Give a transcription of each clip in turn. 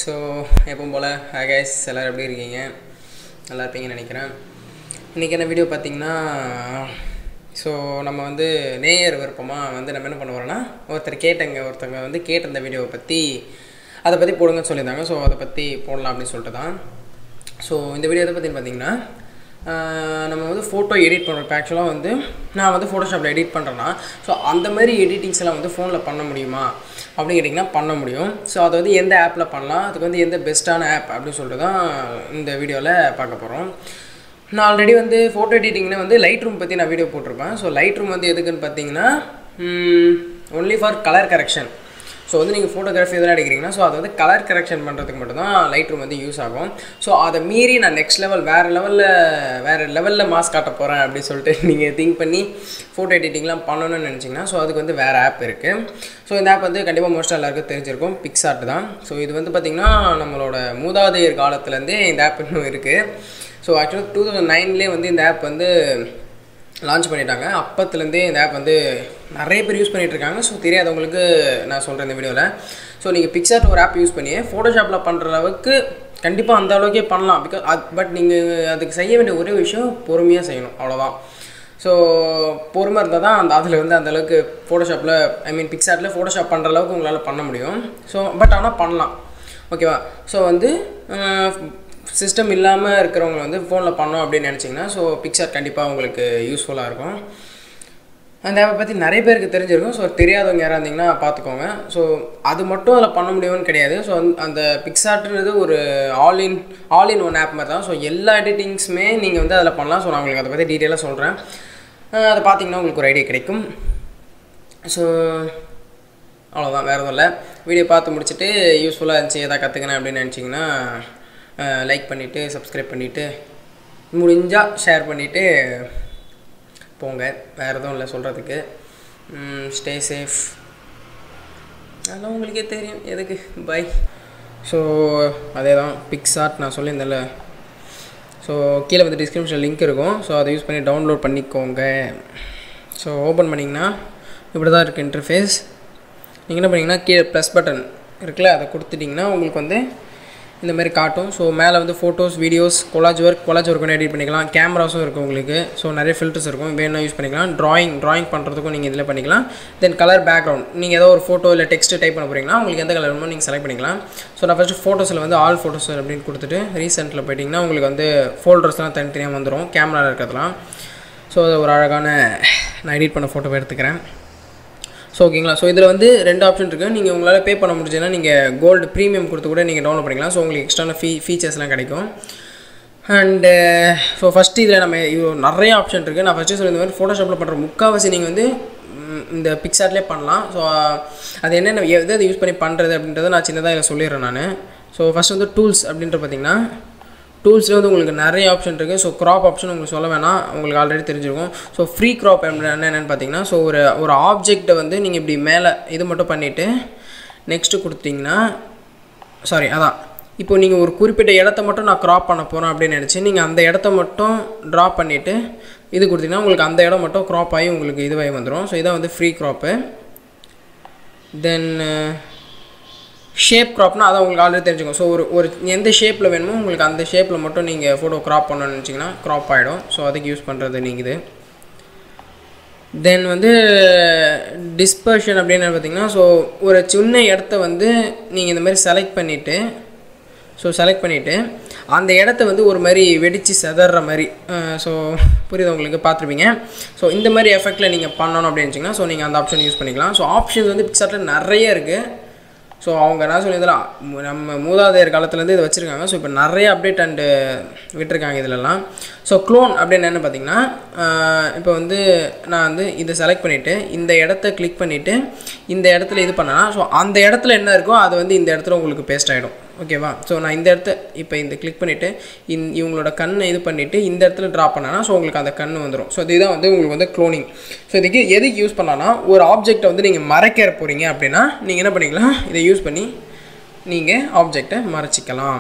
so எப்பவும் போல் hi guys எல்லோரும் எப்படி இருக்கீங்க நல்லா இருப்பீங்கன்னு நினைக்கிறேன் இன்றைக்கி என்ன வீடியோ பார்த்தீங்கன்னா ஸோ நம்ம வந்து நேயர் விருப்பமாக வந்து நம்ம என்ன பண்ண போகிறோன்னா ஒருத்தர் கேட்டங்க ஒருத்தவங்க வந்து கேட்டிருந்த வீடியோவை பற்றி அதை பற்றி போடுங்கன்னு சொல்லியிருந்தாங்க ஸோ அதை பற்றி போடலாம் அப்படின்னு சொல்லிட்டு தான் ஸோ இந்த வீடியோ எதை பற்றின்னு பார்த்தீங்கன்னா ஆஹ் நம்ம வந்து ஃபோட்டோ எடிட் பண்ணுறோம் இப்போ ஆக்சுவலாக வந்து நான் வந்து ஃபோட்டோஷாப்பில் எடிட் பண்ணுறேன்னா ஸோ அந்த மாதிரி எடிட்டிங்ஸ் எல்லாம் வந்து ஃபோனில் பண்ண முடியுமா அப்படின்னு கேட்டிங்கன்னா பண்ண முடியும் ஸோ அதை வந்து எந்த ஆப்பில் பண்ணலாம் அதுக்கு வந்து எந்த பெஸ்ட்டான ஆப் அப்படின்னு சொல்லிட்டு தான் இந்த வீடியோவில் பார்க்க போகிறோம் நான் ஆல்ரெடி வந்து ஃபோட்டோ எடிட்டிங்னு வந்து லைட் ரூம் பற்றி நான் வீடியோ போட்டிருப்பேன் ஸோ லைட் ரூம் வந்து எதுக்குன்னு பார்த்தீங்கன்னா only for colour correction so வந்து நீங்கள் ஃபோட்டோகிராஃபி எதனா எடுக்கிறீங்கன்னா ஸோ அதை வந்து கலர் கரெக்ஷன் பண்ணுறதுக்கு மட்டும்தான் லைட் ரூம் வந்து யூஸ் ஆகும் ஸோ அதை மீறி நான் நெக்ஸ்ட் லெவல் வேறு லெவலில் வேறு லெவலில் மாஸ் காட்ட போகிறேன் அப்படின்னு சொல்லிட்டு நீங்கள் திங்க் பண்ணி ஃபோட்டோ எடிட்டிங்லாம் பண்ணணும்னு நினச்சிங்கன்னா ஸோ அதுக்கு வந்து வேறு ஆப் இருக்குது ஸோ இந்த ஆப் வந்து கண்டிப்பாக மோஸ்ட்டாக எல்லாருக்கும் தெரிஞ்சிருக்கும் பிக்ஸார்ட் தான் ஸோ இது வந்து பார்த்திங்கன்னா நம்மளோட மூதாதையர் காலத்துலேருந்தே இந்த ஆப் இன்னும் இருக்குது ஸோ ஆக்சுவலாக டூ தௌசண்ட் நைன்லேயே வந்து இந்த ஆப் வந்து லான்ச் பண்ணிட்டாங்க அப்பத்துலேருந்தே இந்த ஆப் வந்து நிறைய பேர் யூஸ் பண்ணிகிட்டு இருக்காங்க ஸோ தெரியாதவங்களுக்கு நான் சொல்கிறேன் இந்த வீடியோவில் ஸோ நீங்கள் பிக்சார்ட் ஒரு ஆப் யூஸ் பண்ணி ஃபோட்டோஷாப்பில் பண்ணுற அளவுக்கு கண்டிப்பாக அந்த அளவுக்கே பண்ணலாம் பிகாஸ் அது பட் நீங்கள் அதுக்கு செய்ய வேண்டிய ஒரே விஷயம் பொறுமையாக செய்யணும் அவ்வளோதான் ஸோ பொறுமை இருந்தால் தான் அந்த அதில் வந்து அந்த அளவுக்கு ஃபோட்டோஷாப்பில் ஐ மீன் பிக்சார்ட்டில் ஃபோட்டோஷாப் பண்ணுற அளவுக்கு உங்களால் பண்ண முடியும் ஸோ பட் ஆனால் பண்ணலாம் ஓகேவா ஸோ வந்து சிஸ்டம் இல்லாமல் இருக்கிறவங்க வந்து ஃபோனில் பண்ணோம் அப்படின்னு நினச்சிங்கன்னா ஸோ பிக்சர் கண்டிப்பாக உங்களுக்கு யூஸ்ஃபுல்லாக இருக்கும் அந்த ஆப்பை பற்றி நிறைய பேருக்கு தெரிஞ்சிருக்கும் ஸோ தெரியாதவங்க யாராக இருந்தீங்கன்னா பார்த்துக்கோங்க ஸோ அது மட்டும் அதில் பண்ண முடியும்னு கிடையாது ஸோ அந்த பிக்சார்ட்ன்றது ஒரு all in all in one app மாதிரி தான் ஸோ எல்லா எடிட்டிங்ஸுமே நீங்கள் வந்து அதில் பண்ணலாம் ஸோ நான் உங்களுக்கு அதை பற்றி டீட்டெயிலாக சொல்கிறேன் அதை பார்த்தீங்கன்னா உங்களுக்கு ஒரு ஐடியா கிடைக்கும் ஸோ அவ்வளோதான் வேறு எதுவும் இல்லை வீடியோ பார்த்து முடிச்சுட்டு யூஸ்ஃபுல்லாக இருந்துச்சு எதாவது கற்றுக்கினேன் அப்படின்னு நினச்சிங்கன்னா லைக் பண்ணிவிட்டு சப்ஸ்கிரைப் பண்ணிவிட்டு முடிஞ்சால் ஷேர் பண்ணிவிட்டு போங்க வேறு எதுவும் இல்லை சொல்கிறதுக்கு ஸ்டே சேஃப் அதெல்லாம் உங்களுக்கே தெரியும் எதுக்கு பை ஸோ அதே தான் பிக்ஸார்ட் நான் சொல்லியிருந்தேன்ல ஸோ கீழே வந்து டிஸ்கிரிப்ஷன் லிங்க் இருக்கும் ஸோ அதை யூஸ் பண்ணி டவுன்லோட் பண்ணிக்கோங்க ஸோ ஓப்பன் பண்ணிங்கன்னா இப்படி தான் இருக்குது இன்டர்ஃபேஸ் நீங்கள் என்ன பண்ணிங்கன்னா கீழே ப்ளஸ் பட்டன் இருக்குல்ல அதை கொடுத்துட்டிங்கன்னா உங்களுக்கு வந்து இந்த மாதிரி காட்டும் ஸோ மேலே வந்து photos videos collage work collage work edit பண்ணிக்கலாம் கேமராஸும் இருக்கும் உங்களுக்கு ஸோ நிறைய ஃபில்டர்ஸ் இருக்கும் வேணும் யூஸ் பண்ணிக்கலாம் ட்ராயிங் ட்ராயிங் பண்ணுறதுக்கும் நீங்கள் இதில் பண்ணிக்கலாம் தென் கலர் பேக்ரவுண்ட் நீங்கள் ஏதோ ஒரு ஃபோட்டோ இல்லை டெக்ஸ்ட்டு டைப் பண்ண போகிறீங்கன்னா உங்களுக்கு எந்த கலர் வேணுமோ நீங்கள் செலக்ட் பண்ணிக்கலாம் ஸோ நான் ஃபஸ்ட்டு ஃபோட்டோஸில் வந்து ஆல் ஃபோட்டோஸ் அப்படின்னு கொடுத்துட்டு ரீசெண்டில் போயிட்டிங்கன்னா உங்களுக்கு வந்து ஃபோல்டர்ஸ்லாம் தனித்தனியாக வந்துடும் கேமராவில் இருக்கிறதுலாம் ஸோ அது ஒரு அழகான நான் எடிட் பண்ண ஃபோட்டோவை எடுத்துக்கிறேன் ஸோ ஓகேங்களா ஸோ இதில் வந்து ரெண்டு ஆப்ஷன் இருக்குது நீங்கள் உங்களால் பே பண்ண முடிஞ்சுன்னா நீங்கள் கோல்டு ப்ரீமியம் கொடுத்து கூட நீங்கள் டவுன்லோட் பண்ணிக்கலாம் ஸோ உங்களுக்கு எக்ஸ்ட்ரான ஃபீ ஃபீச்சர்ஸ்லாம் கிடைக்கும் அண்டு ஸோ ஃபஸ்ட்டு இதில் நம்ம இது நிறைய ஆப்ஷன் இருக்குது நான் ஃபஸ்ட்டு சொல்லி இந்த மாதிரி ஃபோட்டோஷாப்பில் பண்ணுற முக்கால்வாசி நீங்கள் வந்து இந்த பிக்சார்ட்லேயே பண்ணலாம் ஸோ அது என்னென்ன எது அதை யூஸ் பண்ணி பண்ணுறது அப்படின்றத நான் சின்னதாக இதில் சொல்லிடுறேன் நான் ஸோ ஃபஸ்ட் வந்து டூல்ஸ் அப்படின்ற பார்த்திங்கன்னா டூல்ஸில் வந்து உங்களுக்கு நிறைய ஆப்ஷன் இருக்குது ஸோ க்ராப் ஆப்ஷன் உங்களுக்கு சொல்ல வேணாம் உங்களுக்கு ஆல்ரெடி தெரிஞ்சிருக்கும் ஸோ ஃப்ரீ க்ராப் என்னென்னு பார்த்தீங்கன்னா ஸோ ஒரு ஒரு ஆப்ஜெக்டை வந்து நீங்கள் இப்படி மேலே இது மட்டும் பண்ணிவிட்டு நெக்ஸ்ட்டு கொடுத்தீங்கன்னா சாரி அதான் இப்போ நீங்கள் ஒரு குறிப்பிட்ட இடத்த மட்டும் நான் க்ராப் பண்ண போகிறேன் அப்படின்னு நினச்சி நீங்கள் அந்த இடத்த மட்டும் ட்ரா பண்ணிவிட்டு இது கொடுத்தீங்கன்னா உங்களுக்கு அந்த இடம் மட்டும் க்ராப் ஆகி உங்களுக்கு இதுவாகி வந்துடும் ஸோ இதான் வந்து ஃப்ரீ க்ராப்பு தென் ஷேப் க்ராப்னா அதை உங்களுக்கு ஆல்ரெடி தெரிஞ்சுக்கும் ஸோ ஒரு ஒரு எந்த ஷேப்பில் வேணுமோ உங்களுக்கு அந்த ஷேப்பில் மட்டும் நீங்கள் ஃபோட்டோ க்ராப் பண்ணணும்னு நினச்சிங்கன்னா க்ராப் ஆகிடும் ஸோ அதுக்கு யூஸ் பண்ணுறது நீங்கள் இது தென் வந்து டிஸ்பர்ஷன் அப்படின்னு பார்த்தீங்கன்னா ஸோ ஒரு சின்ன இடத்த வந்து நீங்கள் இந்த மாதிரி செலக்ட் பண்ணிவிட்டு ஸோ செலக்ட் பண்ணிவிட்டு அந்த இடத்த வந்து ஒரு மாதிரி வெடித்து செதற மாதிரி ஸோ புரியுது உங்களுக்கு பார்த்துருப்பீங்க ஸோ இந்த மாதிரி எஃபெக்டில் நீங்கள் பண்ணணும் அப்படின்னு வச்சிங்கன்னா ஸோ நீங்கள் அந்த ஆப்ஷன் யூஸ் பண்ணிக்கலாம் ஸோ ஆப்ஷன்ஸ் வந்து பிக்சார்ட்டில் நிறைய இருக்குது ஸோ அவங்க என்ன சொல்லியிருந்தாலும் நம்ம மூதாதையர் காலத்துலேருந்து இதை வச்சுருக்காங்க ஸோ இப்போ நிறைய அப்டேட் அண்டு விட்டுருக்காங்க இதிலலாம் ஸோ க்ளோன் அப்படின்னு என்ன பார்த்தீங்கன்னா இப்போ வந்து நான் வந்து இதை செலக்ட் பண்ணிவிட்டு இந்த இடத்த கிளிக் பண்ணிவிட்டு இந்த இடத்துல இது பண்ணேன்னா ஸோ அந்த இடத்துல என்ன இருக்கோ அது வந்து இந்த இடத்துல உங்களுக்கு பேஸ்ட் ஆகிடும் ஓகேவா ஸோ நான் இந்த இடத்த இப்போ இந்த கிளிக் பண்ணிவிட்டு இந் இவங்களோட கண்ணை இது பண்ணிவிட்டு இந்த இடத்துல ட்ரா பண்ணேன்னா ஸோ உங்களுக்கு அந்த கண் வந்துடும் ஸோ இதுதான் வந்து உங்களுக்கு வந்து க்ளோனிங் ஸோ இதுக்கு எதுக்கு யூஸ் பண்ணலாம்னா ஒரு ஆப்ஜெக்டை வந்து நீங்கள் மறைக்கிற போகிறீங்க அப்படின்னா நீங்கள் என்ன பண்ணிக்கலாம் இதை யூஸ் பண்ணி நீங்கள் ஆப்ஜெக்டை மறைச்சிக்கலாம்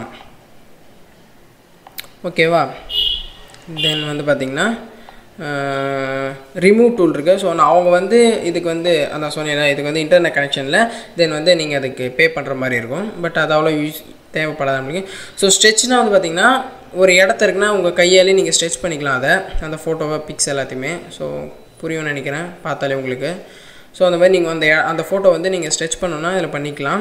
ஓகேவா தென் வந்து பார்த்திங்கன்னா ரிமூவ் டூல் இருக்குது ஸோ நான் அவங்க வந்து இதுக்கு வந்து அதான் சொன்னேன் இதுக்கு வந்து இன்டர்நெட் கனெக்ஷனில் தென் வந்து நீங்கள் அதுக்கு பே பண்ணுற மாதிரி இருக்கும் பட் அது அவ்வளோ யூஸ் தேவைப்படாத நம்மளுக்கு ஸோ ஸ்ட்ரெச்னால் வந்து பார்த்திங்கன்னா ஒரு இடத்த இருக்குன்னா உங்கள் கையாலே நீங்கள் ஸ்ட்ரெச் பண்ணிக்கலாம் அதை அந்த ஃபோட்டோவை பிக்ஸ் எல்லாத்தையுமே ஸோ புரியும்னு நினைக்கிறேன் பார்த்தாலே உங்களுக்கு ஸோ அந்த மாதிரி நீங்கள் அந்த அந்த ஃபோட்டோ வந்து நீங்கள் ஸ்ட்ரெச் பண்ணணுன்னா இதில் பண்ணிக்கலாம்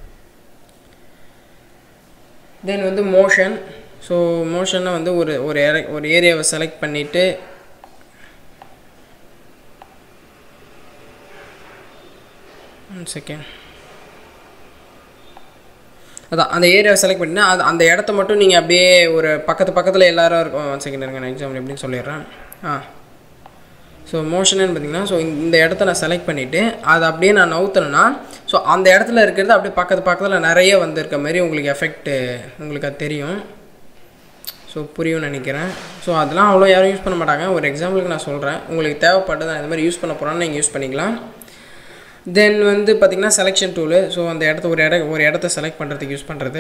தென் வந்து மோஷன் ஸோ மோஷனில் வந்து ஒரு ஒரு ஏர ஒரு ஏரியாவை செலக்ட் பண்ணிவிட்டு செகண்ட் அதான் அந்த ஏரியாவை செலக்ட் பண்ணினா அது அந்த இடத்த மட்டும் நீங்கள் அப்படியே ஒரு பக்கத்து பக்கத்தில் எல்லாரும் இருக்கும் ஒன் செகண்ட் இருங்க நான் எக்ஸாம்பிள் எப்படின்னு சொல்லிடுறேன் ஆ ஸோ மோஷன்னு பார்த்தீங்கன்னா ஸோ இந்த இடத்த நான் செலக்ட் பண்ணிவிட்டு அதை அப்படியே நான் நவுத்தணுன்னா ஸோ அந்த இடத்துல இருக்கிறது அப்படியே பக்கத்து பக்கத்தில் நிறைய வந்திருக்க மாதிரி உங்களுக்கு எஃபெக்ட்டு உங்களுக்கு அது தெரியும் ஸோ புரியும்னு நினைக்கிறேன் ஸோ அதெல்லாம் அவ்வளோ யாரும் யூஸ் பண்ண மாட்டாங்க ஒரு எக்ஸாம்பிளுக்கு நான் சொல்கிறேன் உங்களுக்கு தேவைப்பட்டது நான் இந்த மாதிரி யூஸ் பண்ண போகிறோன்னு நீங்கள் யூஸ் பண்ணிக்கலாம் தென் வந்து பார்த்திங்கன்னா செலெக்ஷன் டூலு ஸோ அந்த இடத்த ஒரு இட ஒரு இடத்த செலக்ட் பண்ணுறதுக்கு யூஸ் பண்ணுறது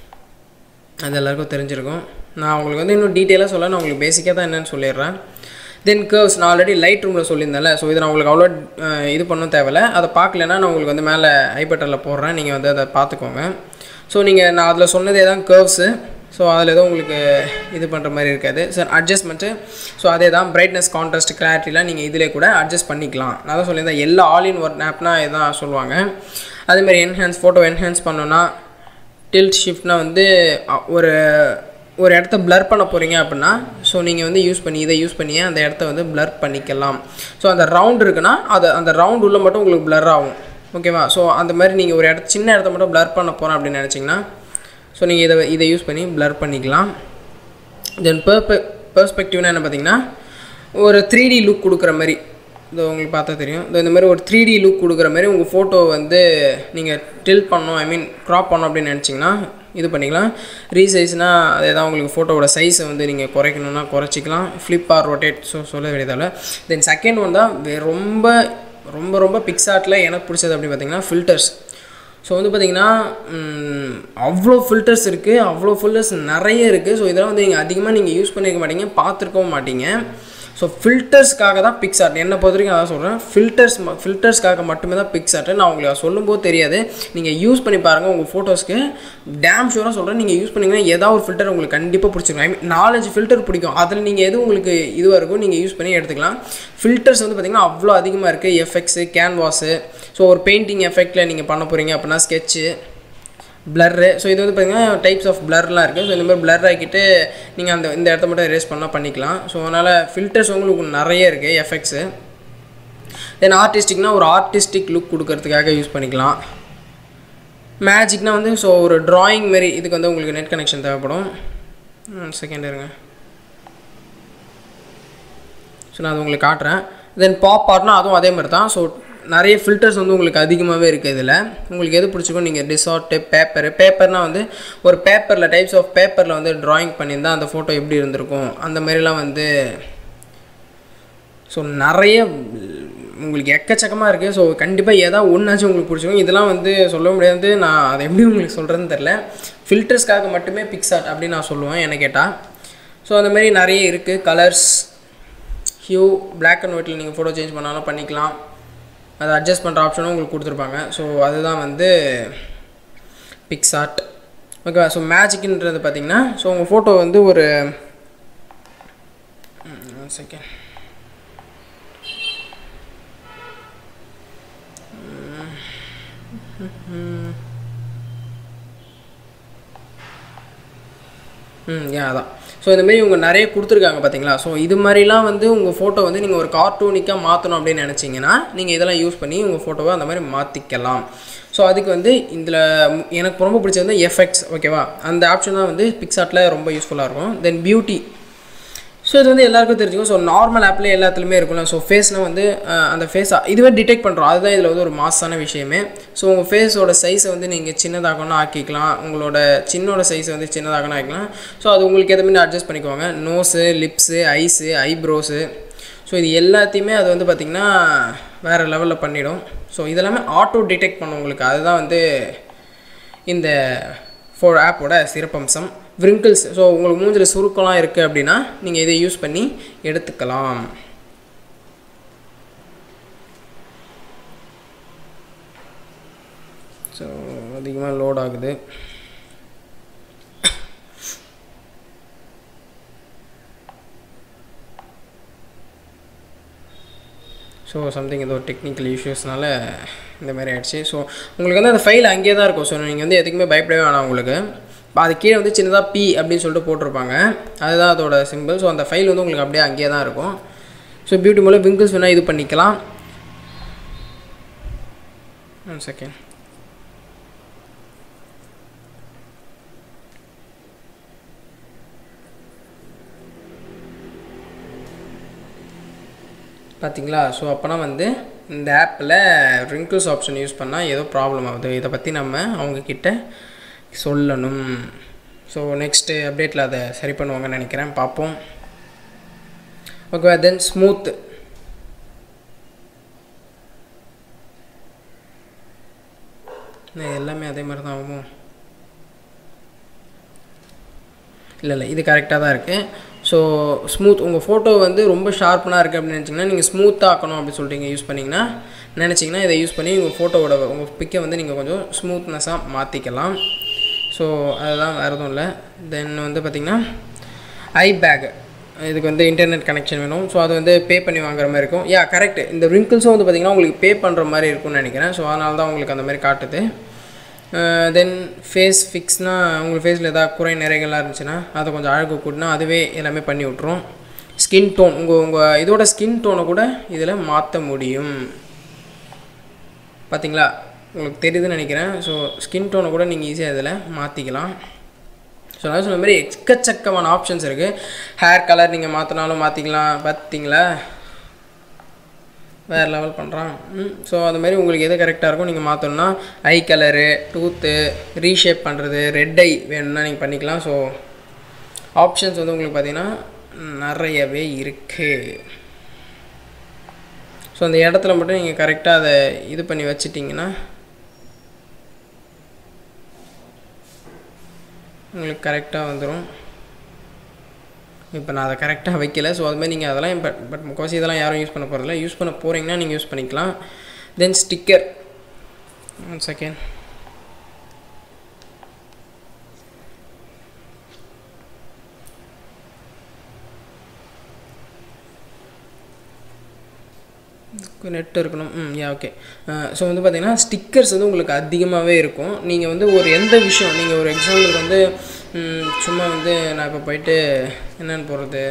அது எல்லாருக்கும் தெரிஞ்சிருக்கும் நான் உங்களுக்கு வந்து இன்னும் டீட்டெயிலாக சொல்ல நான் உங்களுக்கு பேசிக்காக தான் என்னென்னு சொல்லிடுறேன் தென் கர்வ்ஸ் நான் ஆல்ரெடி லைட் ரூமில் சொல்லியிருந்தேன்ல ஸோ இதை நான் உங்களுக்கு அவ்வளோ இது பண்ண தேவையில்ல அதை பார்க்கலன்னா நான் உங்களுக்கு வந்து மேலே ஐபட்டனில் போடுறேன் நீங்கள் வந்து அதை பார்த்துக்கோங்க ஸோ நீங்கள் நான் அதில் சொன்னதே தான் கர்வ்ஸு ஸோ அதில் எதுவும் உங்களுக்கு இது பண்ணுற மாதிரி இருக்காது சார் அட்ஜஸ்ட்மெண்ட்டு ஸோ அதே தான் பிரைட்னஸ் கான்ட்ராஸ்ட் கிளாரிட்டிலாம் நீங்கள் இதிலே கூட அட்ஜஸ்ட் பண்ணிக்கலாம் நான் தான் சொல்லியிருந்தேன் எல்லா ஆல் இன் ஒன் ஆப்னா இதான் சொல்லுவாங்க அதேமாதிரி என்ஹான்ஸ் ஃபோட்டோ என்ஹான்ஸ் பண்ணோன்னா டில்ட் ஷிஃப்ட்னா வந்து ஒரு ஒரு இடத்த பிளர் பண்ண போகிறீங்க அப்படின்னா ஸோ நீங்கள் வந்து யூஸ் பண்ணி இதை யூஸ் பண்ணியே அந்த இடத்த வந்து பிளர் பண்ணிக்கலாம் ஸோ அந்த ரவுண்ட் இருக்குன்னா அது அந்த ரவுண்ட் உள்ள மட்டும் உங்களுக்கு பிளர் ஆகும் ஓகேவா ஸோ அந்த மாதிரி நீங்கள் ஒரு இடத்த சின்ன இடத்த மட்டும் பிளர் பண்ண போகிறோம் அப்படின்னு நினச்சிங்கன்னா ஸோ நீங்கள் இதை இதை யூஸ் பண்ணி பிளர் பண்ணிக்கலாம் தென் பர்ப பெர்ஸ்பெக்டிவ்னா என்ன பார்த்தீங்கன்னா ஒரு த்ரீ டி லுக் கொடுக்குற மாதிரி இது உங்களுக்கு பார்த்தா தெரியும் இந்த மாதிரி ஒரு த்ரீ டி லுக் கொடுக்குற மாதிரி உங்கள் ஃபோட்டோ வந்து நீங்கள் டில் பண்ணோம் ஐ மீன் க்ராப் பண்ணோம் அப்படின்னு நினச்சிங்கன்னா இது பண்ணிக்கலாம் ரீசைஸ்னால் அதே தான் உங்களுக்கு ஃபோட்டோவோட சைஸை வந்து நீங்கள் குறைக்கணும்னா குறைச்சிக்கலாம் ஃப்ளிப் ஆர் ரொட்டேட் ஸோ சொல்ல வேண்டியதால் தென் செகண்ட் ஒன் தான் ரொம்ப ரொம்ப ரொம்ப பிக்ஸாட்டில் எனக்கு பிடிச்சது அப்படின்னு பார்த்தீங்கன்னா ஃபில்டர்ஸ் ஸோ வந்து பார்த்திங்கன்னா அவ்வளோ ஃபில்டர்ஸ் இருக்குது அவ்வளோ ஃபில்டர்ஸ் நிறைய இருக்குது ஸோ இதெல்லாம் வந்து நீங்கள் அதிகமாக நீங்கள் யூஸ் பண்ணியிருக்க மாட்டீங்க பார்த்துருக்கவும் மாட்டீங்க ஸோ ஃபில்டர்ஸ்க்காக தான் பிக்ஸ் ஆர்ட் என்னை பொறுத்த வரைக்கும் அதான் சொல்கிறேன் ஃபில்டர்ஸ் ஃபில்டர்ஸ்க்காக மட்டுமே தான் பிக்ஸ் ஆர்ட் நான் உங்களுக்கு சொல்லும்போது தெரியாது நீங்கள் யூஸ் பண்ணி பாருங்கள் உங்கள் ஃபோட்டோஸ்க்கு டேம் ஷூராக சொல்கிறேன் நீங்கள் யூஸ் பண்ணிங்கன்னா ஏதாவது ஒரு ஃபில்டர் உங்களுக்கு கண்டிப்பாக பிடிச்சிருக்கும் ஐ மீன் நாலஞ்சு ஃபில்டர் பிடிக்கும் அதில் நீங்கள் எது உங்களுக்கு இதுவாக இருக்கும் நீங்கள் யூஸ் பண்ணி எடுத்துக்கலாம் ஃபில்டர்ஸ் வந்து பார்த்திங்கன்னா அவ்வளோ அதிகமாக இருக்குது எஃபெக்ட்ஸு கேன்வாஸு ஸோ ஒரு பெயிண்டிங் எஃபெக்டில் நீங்கள் பண்ண போகிறீங்க அப்படின்னா ஸ்கெட்சு பிளர்ரு ஸோ இது வந்து பார்த்திங்கன்னா டைப்ஸ் ஆஃப் பிளர்லாம் இருக்குது ஸோ இந்த மாதிரி பிளர் ஆக்கிட்டு நீங்கள் அந்த இந்த இடத்த மட்டும் erase பண்ணால் பண்ணிக்கலாம் ஸோ அதனால் ஃபில்டர்ஸ் உங்களுக்கு நிறைய இருக்குது எஃபெக்ட்ஸு தென் ஆர்டிஸ்டிக்னா ஒரு ஆர்டிஸ்டிக் லுக் கொடுக்கறதுக்காக யூஸ் பண்ணிக்கலாம் மேஜிக்னா வந்து ஸோ ஒரு drawing மாரி இதுக்கு வந்து உங்களுக்கு நெட் கனெக்ஷன் தேவைப்படும் செகண்ட் இருங்க ஸோ நான் அது உங்களுக்கு காட்டுறேன் தென் பாப் ஆர்ட்னா அதுவும் அதே மாதிரி தான் ஸோ நிறைய ஃபில்டர்ஸ் வந்து உங்களுக்கு அதிகமாகவே இருக்குது இதில் உங்களுக்கு எது பிடிச்சிருக்கோ நீங்கள் டிசார்ட்டு பேப்பரு பேப்பர்னால் வந்து ஒரு பேப்பரில் டைப்ஸ் ஆஃப் பேப்பரில் வந்து drawing பண்ணியிருந்தா அந்த ஃபோட்டோ எப்படி இருந்திருக்கும் அந்த மாதிரிலாம் வந்து ஸோ நிறைய உங்களுக்கு எக்கச்சக்கமாக இருக்குது ஸோ கண்டிப்பாக ஏதாவது ஒன்றாச்சும் உங்களுக்கு பிடிச்சிருக்கும் இதெல்லாம் வந்து சொல்ல முடியாது நான் அதை எப்படி உங்களுக்கு சொல்கிறேன்னு தெரில ஃபில்டர்ஸ்க்காக மட்டுமே பிக்சார்ட் அப்படின்னு நான் சொல்லுவேன் என்ன கேட்டால் ஸோ அந்த மாதிரி நிறைய இருக்குது கலர்ஸ் ஹியூ பிளாக் அண்ட் ஒயிட்டில் நீங்கள் ஃபோட்டோ சேஞ்ச் பண்ணாலும் பண்ணிக்கலாம் அதை அட்ஜஸ்ட் பண்ணுற ஆப்ஷனும் உங்களுக்கு கொடுத்துருப்பாங்க ஸோ அதுதான் வந்து பிக்சார்ட் ஓகேவா ஸோ மேஜிக்ன்றது பார்த்தீங்கன்னா ஸோ உங்கள் ஃபோட்டோ வந்து ஒரு செகண்ட் ம் ஏன் அதான் ஸோ இந்த மாதிரி இவங்க நிறைய கொடுத்துருக்காங்க பார்த்தீங்களா ஸோ இது மாதிரிலாம் வந்து உங்கள் ஃபோட்டோ வந்து நீங்கள் ஒரு கார்ட்டூனிக்காக மாற்றணும் அப்படின்னு நினச்சிங்கன்னா நீங்கள் இதெல்லாம் யூஸ் பண்ணி உங்கள் ஃபோட்டோவை அந்த மாதிரி மாற்றிக்கலாம் ஸோ அதுக்கு வந்து இதில் எனக்கு ரொம்ப பிடிச்சது வந்து எஃபெக்ட்ஸ் ஓகேவா அந்த ஆப்ஷன் தான் வந்து பிக்சார்ட்டில் ரொம்ப யூஸ்ஃபுல்லாக இருக்கும் தென் பியூட்டி ஸோ இது வந்து எல்லாருக்கும் தெரிஞ்சுக்கும் ஸோ நார்மல் ஆப்ல எல்லாத்துலேயுமே இருக்கும்ல ஸோ ஃபேஸ்னால் வந்து அஹ், அந்த ஃபேஸ் இதுவே டிடெக்ட் பண்ணுறோம் அதுதான் இதில் வந்து ஒரு மாசான விஷயமே ஸோ உங்கள் ஃபேஸோட சைஸை வந்து நீங்கள் சின்னதாகணும் ஆக்கிக்கலாம் உங்களோட சின்னோட சைஸை வந்து சின்னதாகணும் ஆக்கிக்கலாம் ஸோ அது உங்களுக்கு எதுவுமே அட்ஜஸ்ட் பண்ணிக்குவாங்க nose lips eyes eyebrows so இது எல்லாத்தையுமே அது வந்து பார்த்திங்கன்னா வேறு லெவலில் பண்ணிடும் ஸோ இதெல்லாமே ஆட்டோ டிடெக்ட் பண்ணும் உங்களுக்கு அதுதான் வந்து இந்த ஃபோர் ஆப்போட சிறப்பம்சம் விரிங்கிள்ஸ் ஸோ உங்களுக்கு மூஞ்சில் சுருக்கம்லாம் இருக்குது அப்படின்னா நீங்கள் இதை யூஸ் பண்ணி எடுத்துக்கலாம் ஸோ அதிகமாக லோட் ஆகுது ஸோ சம்திங் ஏதோ டெக்னிக்கல் இஷ்யூஸ்னால இந்த மாதிரி ஆயிடுச்சு ஸோ உங்களுக்கு வந்து அந்த ஃபைல் அங்கேயே தான் இருக்கும் ஸோ நீங்கள் வந்து எதுக்குமே பயப்படவே வேணாம் உங்களுக்கு அது கீழே வந்து சின்னதாக பி அப்படின்னு சொல்லிட்டு போட்டிருப்பாங்க அதுதான் அதோட சிம்பிள் ஸோ அந்த ஃபைல் வந்து உங்களுக்கு அப்படியே அங்கேயே தான் இருக்கும் ஸோ பியூட்டி மூலம் விங்கிள்ஸ் வேணால் இது பண்ணிக்கலாம் ஒன் செகண்ட் பார்த்தீங்களா ஸோ அப்போனா வந்து இந்த ஆப்பில் ரிங்கிள்ஸ் ஆப்ஷன் யூஸ் பண்ணால் ஏதோ ப்ராப்ளம் ஆகுது இதை பற்றி நம்ம அவங்கக்கிட்ட சொல்லணும் ஸோ நெக்ஸ்ட்டு அப்டேட்டில் அதை சரி பண்ணுவாங்கன்னு நினைக்கிறேன் பார்ப்போம் ஓகே தென் ஸ்மூத் எல்லாமே அதே மாதிரி தான் ஆகும் இல்லை இல்லை இது கரெக்டாக தான் இருக்குது ஸோ ஸ்மூத் உங்கள் ஃபோட்டோ வந்து ரொம்ப ஷார்ப்பனாக இருக்குது அப்படின்னு நினச்சிங்கன்னா நீங்கள் ஸ்மூத்தாக ஆக்கணும் அப்படின்னு சொல்லிட்டு யூஸ் பண்ணிங்கன்னா நினச்சிங்கன்னா இதை யூஸ் பண்ணி உங்கள் ஃபோட்டோவோட உங்கள் பிக்கை வந்து நீங்கள் கொஞ்சம் ஸ்மூத்னஸாக மாற்றிக்கலாம் ஸோ அதுதான் வேறு எதுவும் இல்லை தென் வந்து பார்த்திங்கன்னா ஐ பேக் இதுக்கு வந்து இன்டர்நெட் கனெக்ஷன் வேணும் ஸோ அது வந்து பே பண்ணி வாங்குற மாதிரி இருக்கும் யா கரெக்ட் இந்த ரிங்கிள்ஸும் வந்து பார்த்திங்கன்னா உங்களுக்கு பே பண்ணுற மாதிரி இருக்கும்னு நினைக்கிறேன் ஸோ அதனால தான் உங்களுக்கு அந்த மாதிரி காட்டுது தென் ஃபேஸ் ஃபிக்ஸ்னால் உங்களுக்கு ஃபேஸில் எதாவது குறை நிறைகள்லாம் இருந்துச்சுன்னா அதை கொஞ்சம் அழகு கூட்டினா அதுவே எல்லாமே பண்ணி விட்ரும் ஸ்கின் டோன் உங்கள் உங்கள் இதோட ஸ்கின் டோனை கூட இதில் மாற்ற முடியும் பார்த்தீங்களா உங்களுக்கு தெரியுதுன்னு நினைக்கிறேன் ஸோ ஸ்கின் டோனை கூட நீங்கள் ஈஸியாக இதில் மாற்றிக்கலாம் ஸோ நான் சொன்ன மாதிரி எக்கச்சக்கமான ஆப்ஷன்ஸ் இருக்குது ஹேர் கலர் நீங்கள் மாற்றினாலும் மாற்றிக்கலாம் பார்த்தீங்களா வேறு லெவல் பண்ணுறான் ஸோ அது மாதிரி உங்களுக்கு எது கரெக்டாக இருக்கும் நீங்கள் மாற்றணும்னா ஐ கலரு டூத்து ரீஷேப் பண்ணுறது ரெட் ஐ வேணும்னா நீங்கள் பண்ணிக்கலாம் ஸோ ஆப்ஷன்ஸ் வந்து உங்களுக்கு பார்த்தீங்கன்னா நிறையவே இருக்குது ஸோ அந்த இடத்துல மட்டும் நீங்கள் கரெக்டாக அதை இது பண்ணி வச்சிட்டிங்கன்னா உங்களுக்கு கரெக்டாக வந்துடும் இப்போ நான் அதை கரெக்டாக வைக்கல ஸோ அது மாதிரி நீங்கள் அதெல்லாம் பட் பட் முக்கால்வாசி இதெல்லாம் யாரும் யூஸ் பண்ண போகிறதில்ல யூஸ் பண்ண போகிறீங்கன்னா நீங்கள் யூஸ் பண்ணிக்கலாம் then sticker one second net இருக்கணும் ம் யா ஓகே ஸோ வந்து பார்த்தீங்கன்னா ஸ்டிக்கர்ஸ் வந்து உங்களுக்கு அதிகமாகவே இருக்கும் நீங்கள் வந்து ஒரு எந்த விஷயம் நீங்கள் ஒரு எக்ஸாம்பிளுக்கு வந்து சும்மா வந்து நான் இப்போ போயிட்டு என்னென்னு போடுறது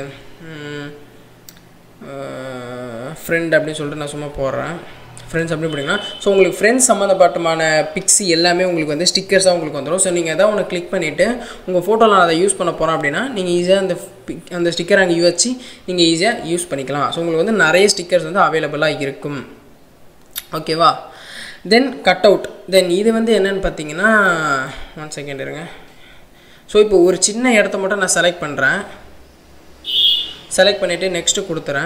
ஃப்ரெண்ட் அப்படின்னு சொல்லிட்டு நான் சும்மா போடுறேன் ஃப்ரெண்ட்ஸ் அப்படி பண்ணிங்கன்னா ஸோ உங்களுக்கு ஃப்ரெண்ட்ஸ் சம்மந்தப்பட்டமான பிக்ஸி எல்லாமே உங்களுக்கு வந்து ஸ்டிக்கர்ஸாக உங்களுக்கு வந்துடும் ஸோ நீங்கள் எதாவது ஒன்று கிளிக் பண்ணிவிட்டு உங்கள் ஃபோட்டோவில் நான் அதை யூஸ் பண்ண போகிறேன் அப்படின்னா நீங்கள் ஈஸியாக அந்த பிக் அந்த ஸ்டிக்கர் அங்கே வச்சு நீங்கள் ஈஸியாக யூஸ் பண்ணிக்கலாம் ஸோ உங்களுக்கு வந்து நிறைய ஸ்டிக்கர்ஸ் வந்து அவைலபிளாக இருக்கும் ஓகேவா தென் கட் அவுட் தென் இது வந்து என்னென்னு பார்த்தீங்கன்னா ஒன் செகண்ட் இருங்க ஸோ இப்போ ஒரு சின்ன இடத்த மட்டும் நான் செலக்ட் பண்ணுறேன் செலக்ட் பண்ணிவிட்டு நெக்ஸ்ட்டு கொடுத்துறேன்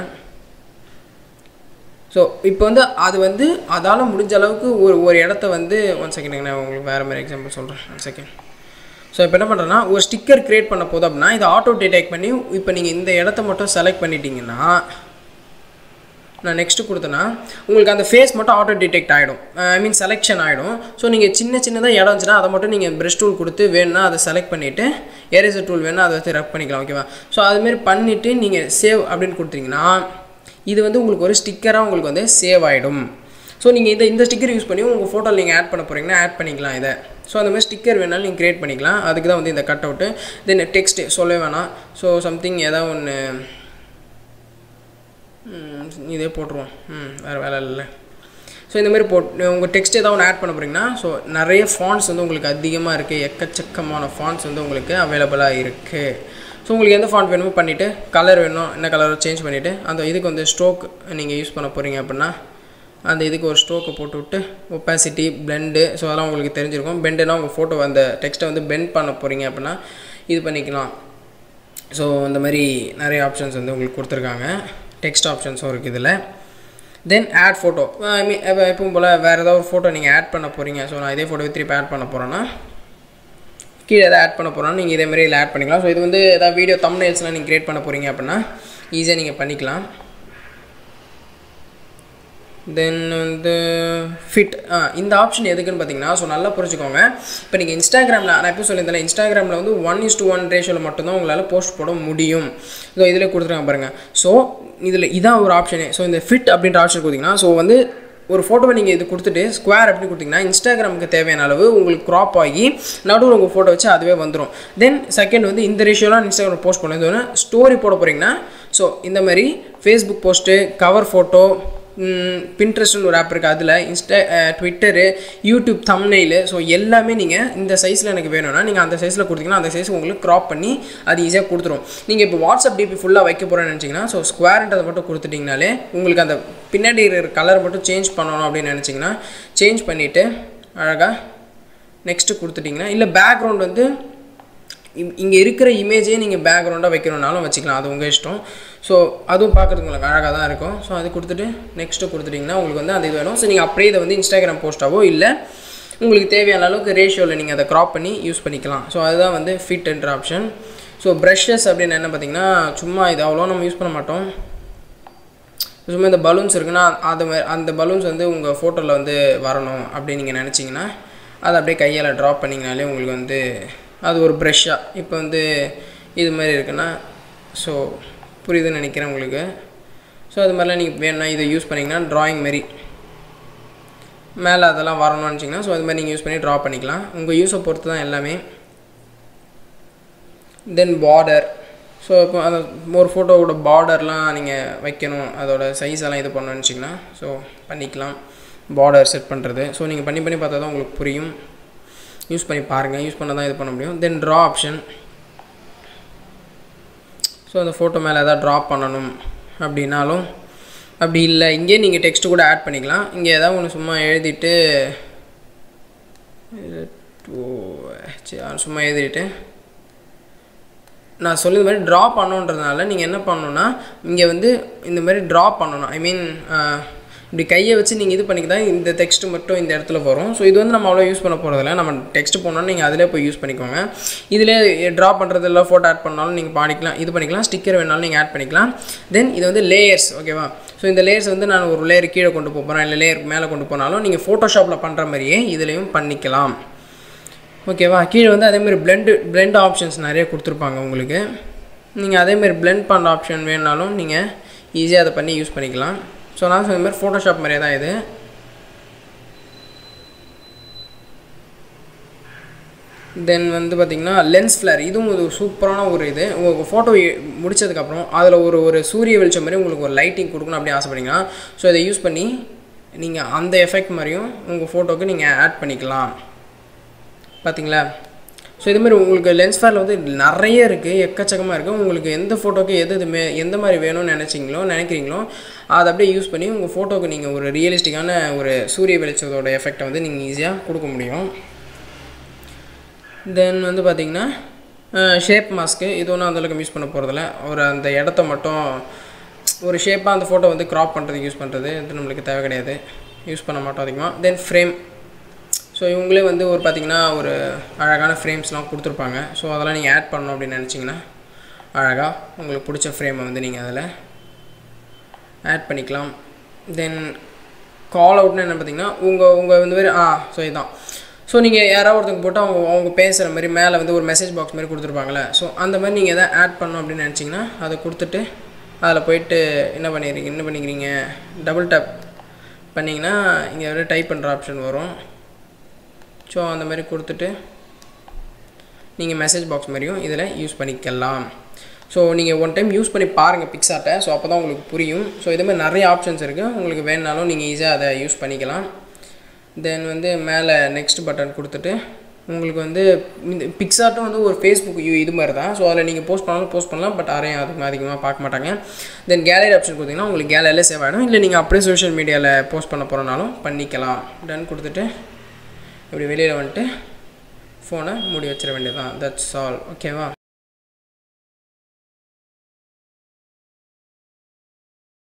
ஸோ இப்போ வந்து அது வந்து அதால் முடிஞ்ச அளவுக்கு ஒரு ஒரு இடத்த வந்து ஒன் செகண்ட் நான் உங்களுக்கு வேறு மாதிரி எக்ஸாம்பிள் சொல்கிறேன் ஒன் செகண்ட் ஸோ இப்போ என்ன பண்ணுறேன்னா ஒரு ஸ்டிக்கர் க்ரியேட் பண்ண போதும் அப்படின்னா இதை ஆட்டோ டிடெக்ட் பண்ணி இப்போ நீங்கள் இந்த இடத்த மட்டும் செலக்ட் பண்ணிட்டீங்கன்னா நான் நெக்ஸ்ட்டு கொடுத்தேன்னா உங்களுக்கு அந்த ஃபேஸ் மட்டும் ஆட்டோ டிடெக்ட் ஆகிடும் ஐ மீன் செலெக்ஷன் ஆகிடும் ஸோ நீங்கள் சின்ன சின்னதாக இடம் இருந்துச்சுன்னா அதை மட்டும் நீங்கள் ப்ரெஷ் டூல் கொடுத்து வேணும்னா அதை செலக்ட் பண்ணிவிட்டு எரேசர் டூல் வேணும்னா அதை வச்சு ரப் பண்ணிக்கலாம் ஓகேவா ஸோ அதுமாரி பண்ணிவிட்டு நீங்கள் சேவ் அப்படின்னு கொடுத்தீங்கன்னா இது வந்து உங்களுக்கு ஒரு ஸ்டிக்கராக உங்களுக்கு வந்து சேவ் ஆகிடும் ஸோ நீங்கள் இந்த இந்த ஸ்டிக்கர் யூஸ் பண்ணி உங்கள் ஃபோட்டோவில் நீங்கள் ஆட் பண்ண போகிறீங்கன்னா ஆட் பண்ணிக்கலாம் இதை ஸோ அந்த மாதிரி ஸ்டிக்கர் வேணாலும் நீங்கள் க்ரியேட் பண்ணிக்கலாம் அதுக்கு தான் வந்து இந்த கட் அவுட்டு தென் டெக்ஸ்ட் சொல்லவே வேணாம் ஸோ சம்திங் ஏதாவது ஒன்று இதே போட்டுருவோம் ம் வேறு வேலை இல்லை ஸோ இந்த மாதிரி போட் உங்கள் டெக்ஸ்ட் ஏதாவது ஒன்று ஆட் பண்ண போகிறீங்கன்னா ஸோ நிறைய ஃபாண்ட்ஸ் வந்து உங்களுக்கு அதிகமாக இருக்குது எக்கச்சக்கமான ஃபாண்ட்ஸ் வந்து உங்களுக்கு அவைலபிளாக இருக்குது ஸோ உங்களுக்கு எந்த ஃபாண்ட் வேணுமோ பண்ணிவிட்டு கலர் வேணும் என்ன கலரோ சேஞ்ச் பண்ணிவிட்டு அந்த இதுக்கு வந்து ஸ்ட்ரோக் நீங்கள் யூஸ் பண்ண போகிறீங்க அப்படின்னா அந்த இதுக்கு ஒரு ஸ்ட்ரோக்கை போட்டு விட்டு ஒப்பாசிட்டி பிளெண்டு ஸோ அதெல்லாம் உங்களுக்கு தெரிஞ்சிருக்கும் பெண்டுனா உங்கள் ஃபோட்டோ அந்த டெக்ஸ்ட்டை வந்து பெண்ட் பண்ண போகிறீங்க அப்படின்னா இது பண்ணிக்கலாம் ஸோ இந்த மாதிரி நிறைய ஆப்ஷன்ஸ் வந்து உங்களுக்கு கொடுத்துருக்காங்க டெக்ஸ்ட் ஆப்ஷன்ஸும் இருக்குது இதில் தென் ஆட் ஃபோட்டோ ஐ மீன் எப்பவும் போல் வேறு ஏதாவது ஒரு ஃபோட்டோ நீங்கள் ஆட் பண்ண போகிறீங்க ஸோ நான் இதே ஃபோட்டோ திருப்பி ஆட் பண்ண போகிறேன்னா கீழே எதாவது ஆட் பண்ண போகிறோன்னா நீங்கள் இதேமாரி இதில் ஆட் பண்ணிக்கலாம் ஸோ இது வந்து எதாவது வீடியோ தம்ப்நெயில்ஸ்லாம் நீங்கள் க்ரியேட் பண்ண போகிறீங்க அப்படின்னா ஈஸியாக நீங்கள் பண்ணிக்கலாம் தென் வந்து ஃபிட் ஆ இந்த ஆப்ஷன் எதுக்குன்னு பார்த்தீங்கன்னா ஸோ நல்லா புரிஞ்சுக்கோங்க இப்போ நீங்கள் இன்ஸ்டாகிராமில் நான் எப்போ சொல்லியிருந்தேன் இன்ஸ்டாகிராமில் வந்து ஒன் இஸ் டு ஒன் ரேஷியோவில் மட்டும்தான் உங்களால் போஸ்ட் போட முடியும் ஸோ இதில் கொடுத்துருக்காங்க பாருங்கள் ஸோ இதில் இதான் ஒரு ஆப்ஷனே ஸோ இந்த ஃபிட் அப்படின்ற ஆப்ஷன் கொடுத்தீங்கன்னா ஸோ வந்து ஒரு ஃபோட்டோவை நீங்கள் இது கொடுத்துட்டு ஸ்கொயர் அப்படி கொடுத்தீங்கன்னா இன்ஸ்டாகிராமுக்கு தேவையான அளவு உங்களுக்கு க்ராப் ஆகி நடுவில் உங்கள் ஃபோட்டோ வச்சு அதுவே வந்துடும் தென் செகண்ட் வந்து இந்த ரேஷியோலாம் இன்ஸ்டாகிராம் போஸ்ட் பண்ணது ஸ்டோரி போட போகிறீங்கன்னா ஸோ இந்த மாதிரி ஃபேஸ்புக் போஸ்ட்டு கவர் ஃபோட்டோ பின்ட்ரெஸ்ட்னு ஒரு ஆப் இருக்குது அதில் Insta Twitter YouTube thumbnail so எல்லாமே நீங்கள் இந்த சைஸில் எனக்கு வேணும்னா நீங்கள் அந்த சைஸில் கொடுத்தீங்கன்னா அந்த சைஸ் உங்களுக்கு க்ராப் பண்ணி அது ஈஸியாக கொடுத்துரும் நீங்கள் இப்போ வாட்ஸ்அப் டிபி ஃபுல்லாக வைக்க போகிறேன்னு நினச்சிங்கன்னா ஸோ ஸ்கொயர்ன்றதை மட்டும் கொடுத்துட்டிங்கனாலே உங்களுக்கு அந்த பின்னாடி இருக்கிற கலர் மட்டும் சேஞ்ச் பண்ணணும் அப்படின்னு நினச்சிங்கன்னா சேஞ்ச் பண்ணிவிட்டு அழகாக நெக்ஸ்ட்டு கொடுத்துட்டிங்கன்னா இல்லை பேக்ரவுண்ட் வந்து இங்கே இருக்கிற இமேஜே நீங்கள் பேக்ரவுண்டாக வைக்கணுன்னாலும் வச்சுக்கலாம் அது உங்கள் இஷ்டம் ஸோ அதுவும் பார்க்குறதுக்கு உங்களுக்கு அழகாக தான் இருக்கும் ஸோ அது கொடுத்துட்டு நெக்ஸ்ட்டு கொடுத்துட்டிங்கன்னா உங்களுக்கு வந்து அந்த இது வேணும் ஸோ நீங்கள் அப்படியே இதை வந்து இன்ஸ்டாகிராம் போஸ்ட்டாவோ இல்லை உங்களுக்கு தேவையான அளவுக்கு ரேஷியோவில் நீங்கள் அதை க்ராப் பண்ணி யூஸ் பண்ணிக்கலாம் ஸோ அதுதான் வந்து ஃபிட் என்ற ஆப்ஷன் ஸோ ப்ரஷஸ் அப்படின்னு என்ன பார்த்தீங்கன்னா சும்மா இது அவ்வளோ நம்ம யூஸ் பண்ண மாட்டோம் சும்மா இந்த பலூன்ஸ் இருக்குன்னா அது அந்த பலூன்ஸ் வந்து உங்கள் ஃபோட்டோவில் வந்து வரணும் அப்படின்னு நீங்கள் நினச்சிங்கன்னா அதை அப்படியே கையால் ட்ராப் பண்ணிங்கனாலே உங்களுக்கு வந்து அது ஒரு ப்ரெஷ்ஷாக இப்போ வந்து இது மாதிரி இருக்குன்னா ஸோ புரியுதுன்னு நினைக்கிறேன் உங்களுக்கு ஸோ அது மாதிரிலாம் நீங்கள் வேணும்னா இதை யூஸ் பண்ணிங்கன்னா ட்ராயிங் மாரி மேலே அதெல்லாம் வரணும்னு நினச்சிங்கன்னா ஸோ அது மாதிரி நீங்கள் யூஸ் பண்ணி ட்ரா பண்ணிக்கலாம் உங்கள் யூஸை பொறுத்து தான் எல்லாமே தென் பார்டர் ஸோ இப்போ அந்த ஒரு ஃபோட்டோவோட பார்டர்லாம் நீங்கள் வைக்கணும் அதோட சைஸ் எல்லாம் இது பண்ணணும்னு நினச்சிங்கன்னா ஸோ பண்ணிக்கலாம் பார்டர் செட் பண்ணுறது ஸோ நீங்கள் பண்ணி பண்ணி பார்த்தா தான் உங்களுக்கு புரியும் யூஸ் பண்ணி பாருங்கள் யூஸ் பண்ண தான் இது பண்ண முடியும் தென் ட்ரா ஆப்ஷன் ஸோ அந்த ஃபோட்டோ மேலே எதாவது ட்ராப் பண்ணணும் அப்படின்னாலும் அப்படி இல்லை இங்கேயே நீங்கள் டெக்ஸ்ட்டு கூட ஆட் பண்ணிக்கலாம் இங்கே ஏதாவது ஒன்று சும்மா எழுதிட்டு சும்மா எழுதிட்டு நான் சொல்லுற மாதிரி ட்ரா பண்ணுன்றதுனால நீங்கள் என்ன பண்ணணுன்னா இங்கே வந்து இந்த மாதிரி ட்ரா பண்ணணும் ஐ மீன் இப்படி கையை வச்சு நீங்கள் இது பண்ணிக்கிட்டா இந்த டெக்ஸ்ட் மட்டும் இந்த இடத்துல வரும் ஸோ இது வந்து நம்ம அவ்வளோ யூஸ் பண்ண போகிறதில்ல நம்ம டெக்ஸ்ட் போனோம்னா நீங்கள் அதிலே போய் யூஸ் பண்ணிக்கோங்க இதிலே ட்ரா பண்ணுறது இல்லை ஃபோட்டோ ஆட் பண்ணாலும் நீங்கள் பாடிக்கலாம் இது பண்ணிக்கலாம் ஸ்டிக்கர் வேணாலும் நீங்கள் ஆட் பண்ணிக்கலாம் தென் இது வந்து லேயர்ஸ் ஓகேவா ஸோ இந்த லேயர்ஸ் வந்து நான் ஒரு லேயர் கீழே கொண்டு போகிறேன் இல்லை லேயர் மேலே கொண்டு போனாலும் நீங்கள் ஃபோட்டோஷாப்பில் பண்ணுற மாதிரியே இதுலேயும் பண்ணிக்கலாம் ஓகேவா கீழே வந்து அதேமாதிரி பிளெண்டு பிளெண்ட் ஆப்ஷன்ஸ் நிறைய கொடுத்துருப்பாங்க உங்களுக்கு நீங்கள் அதேமாதிரி பிளெண்ட் பண்ணுற ஆப்ஷன் வேணுனாலும் நீங்கள் ஈஸியாக அதை பண்ணி யூஸ் பண்ணிக்கலாம் ஸோ நான் சொன்ன மாதிரி ஃபோட்டோஷாப் மாதிரியே தான் இது தென் வந்து பார்த்திங்கன்னா லென்ஸ் ஃப்ளேர் இதுவும் ஒரு சூப்பரான ஒரு இது உங்கள் ஃபோட்டோ முடிச்சதுக்கப்புறம் அதில் ஒரு ஒரு சூரிய வெளிச்சம் மாதிரி உங்களுக்கு ஒரு லைட்டிங் கொடுக்கணும் அப்படின்னு ஆசைப்பட்டீங்கன்னா ஸோ இதை யூஸ் பண்ணி நீங்கள் அந்த எஃபெக்ட் மாதிரியும் உங்கள் ஃபோட்டோக்கு நீங்கள் ஆட் பண்ணிக்கலாம் பார்த்தீங்களா ஸோ இதுமாதிரி உங்களுக்கு லென்ஸ் ஃபேரில் வந்து நிறைய இருக்குது எக்கச்சக்கமாக இருக்குது உங்களுக்கு எந்த ஃபோட்டோக்கு எது எதுவுமே எந்த மாதிரி வேணும்னு நினச்சிங்களோ நினைக்கிறீங்களோ அதை அப்படியே யூஸ் பண்ணி உங்கள் ஃபோட்டோக்கு நீங்கள் ஒரு ரியலிஸ்டிக்கான ஒரு சூரிய வெளிச்சத்தோட எஃபெக்டை வந்து நீங்கள் ஈஸியாக கொடுக்க முடியும் தென் வந்து பார்த்திங்கன்னா ஷேப் மாஸ்க்கு இது ஒன்றும் அந்தளவுக்கு யூஸ் பண்ண போகிறதில்ல ஒரு அந்த இடத்த மட்டும் ஒரு ஷேப்பாக அந்த ஃபோட்டோ வந்து க்ராப் பண்ணுறதுக்கு யூஸ் பண்ணுறது இது நம்மளுக்கு தேவை கிடையாது யூஸ் பண்ண மாட்டோம் அதிகமாக தென் ஃப்ரேம் ஸோ இவங்களே வந்து ஒரு பார்த்திங்கன்னா ஒரு அழகான ஃப்ரேம்ஸ்லாம் கொடுத்துருப்பாங்க ஸோ அதெல்லாம் நீங்கள் ஆட் பண்ணணும் அப்படின்னு நினச்சிங்கன்னா அழகாக உங்களுக்கு பிடிச்ச ஃப்ரேமை வந்து நீங்கள் அதில் ஆட் பண்ணிக்கலாம் தென் கால் அவுட்னு என்ன பார்த்தீங்கன்னா உங்கள் உங்கள் வந்து வேறு ஆ ஸோ இதுதான் ஸோ நீங்கள் யாராவது ஒருத்தங்க போட்டு அவங்க அவங்க பேசுகிற மாதிரி மேலே வந்து ஒரு மெசேஜ் பாக்ஸ் மாதிரி கொடுத்துருப்பாங்களே ஸோ அந்த மாதிரி நீங்கள் எதாவது ஆட் பண்ணணும் அப்படின்னு நினச்சிங்கன்னா அதை கொடுத்துட்டு அதில் போயிட்டு என்ன பண்ணிடுறீங்க என்ன பண்ணிக்கிறீங்க டபுள் டேப் பண்ணிங்கன்னா இங்கே வந்து டைப் பண்ணுற ஆப்ஷன் வரும் ஸோ அந்த மாதிரி கொடுத்துட்டு நீங்கள் மெசேஜ் பாக்ஸ் மாதிரியும் இதில் யூஸ் பண்ணிக்கலாம் ஸோ நீங்கள் ஒன் டைம் யூஸ் பண்ணி பாருங்கள் பிக்ஸார்ட்டை ஸோ அப்போ தான் உங்களுக்கு புரியும் ஸோ இது மாதிரி நிறைய ஆப்ஷன்ஸ் இருக்குது உங்களுக்கு வேணுனாலும் நீங்கள் ஈஸியாக அதை யூஸ் பண்ணிக்கலாம் தென் வந்து மேலே நெக்ஸ்ட் பட்டன் கொடுத்துட்டு உங்களுக்கு வந்து இந்த பிக்ஸார்ட்டும் வந்து ஒரு ஃபேஸ்புக் இது மாதிரி தான் ஸோ அதில் நீங்கள் போஸ்ட் பண்ணாலும் போஸ்ட் பண்ணலாம் பட் யாரையும் அதுக்கு அதிகமாக பார்க்க மாட்டாங்க தென் கேலரி ஆப்ஷன் கொடுத்தீங்கன்னா உங்களுக்கு கேலரியில் சேவ் ஆகிடும் இல்லை நீங்கள் அப்படியே சோஷியல் மீடியாவில் போஸ்ட் பண்ண போகிறனாலும் பண்ணிக்கலாம் டன் கொடுத்துட்டு இப்படி வெளியில் வந்துட்டு ஃபோனை மூடி வச்சிட வேண்டியது தான் தட்ஸ் ஆல் ஓகேவா